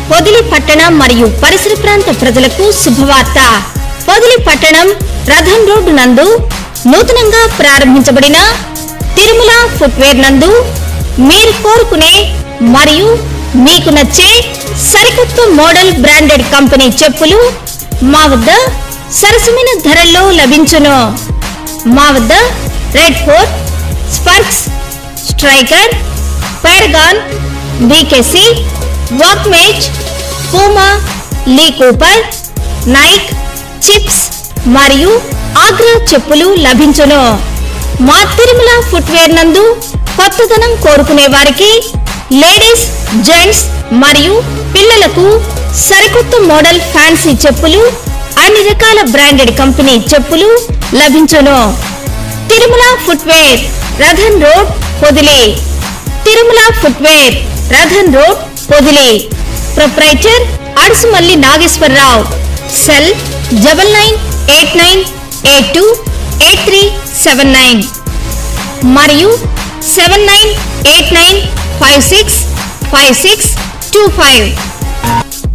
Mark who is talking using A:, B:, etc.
A: పొదిలి పట్టణం మరియు పరిసర ప్రాంత ప్రజలకు శుభవార్త పొదిలి పట్టణం రథం రోడ్డు నందు నూతనంగా ప్రారంభించబడిన తిరుమల ఫుట్వేర్ నందు మీరు కోరుకునే మరియు మీకు నచ్చే సరికొత్త మోడల్ బ్రాండెడ్ కంపెనీ చెప్పులు మా వద్ద సరసమైన ధరల్లో లభించును మా వద్ద Red Fort Sparx Striker Paragon BKC వాక్మేజ్ పూమా లీ కూపర్ నైక్ చిప్స్ మరియు ఆగ్రా చెప్పులు లభించును మా తిరుమల ఫుట్వేర్ నందు కొత్తదనం కోరుకునే వారికి లేడీస్ జెంట్స్ మరియు పిల్లలకు సరికొత్త మోడల్ ఫ్యాన్సీ చెప్పులు అన్ని రకాల బ్రాండెడ్ కంపెనీ చెప్పులు లభించును Tirumala footwear Rathan road Podili Tirumala footwear Rathan road Podili proprietor Adusumalli Nageswara Rao cell double nine eight nine eight two eight three seven nine మరియు seven nine eight nine five six five six two five